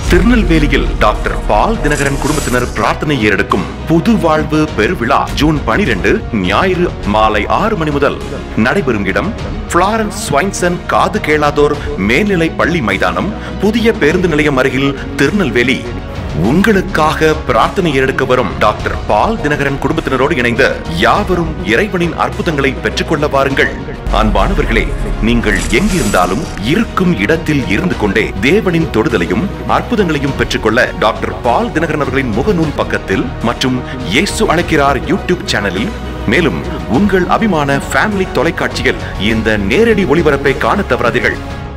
திருநெல்வேலியில் டாக்டர் பால் தினகரன் குடும்பத்தினர் பிரார்த்தனை ஏறெடுக்கும் புது வாழ்வு பெருவிழா ஜூன் பனிரெண்டு ஞாயிறு மாலை ஆறு மணி முதல் நடைபெறும் இடம் பிளாரன்ஸ் ஸ்வைன்சன் காது கேளாதோர் மேல்நிலை பள்ளி மைதானம் புதிய பேருந்து நிலையம் அருகில் திருநெல்வேலி உங்களுக்காக பிரார்த்தனை ஏறெடுக்க வரும் டாக்டர் பால் தினகரன் குடும்பத்தினரோடு இணைந்த யாவரும் இறைவனின் அற்புதங்களை பெற்றுக்கொள்ள வாருங்கள் அன்பானவர்களே நீங்கள் எங்கிருந்தாலும் இருக்கும் இடத்தில் இருந்து கொண்டே தேவனின் தொடுதலையும் அற்புதங்களையும் பெற்றுக்கொள்ள டாக்டர் பால் தினகரன் அவர்களின் முகநூல் பக்கத்தில் மற்றும் இயேசு அழைக்கிறார் யூடியூப் சேனலில் மேலும் உங்கள் அபிமான ஃபேமிலி தொலைக்காட்சியில் இந்த நேரடி ஒளிபரப்பை காண தவறாதீர்கள்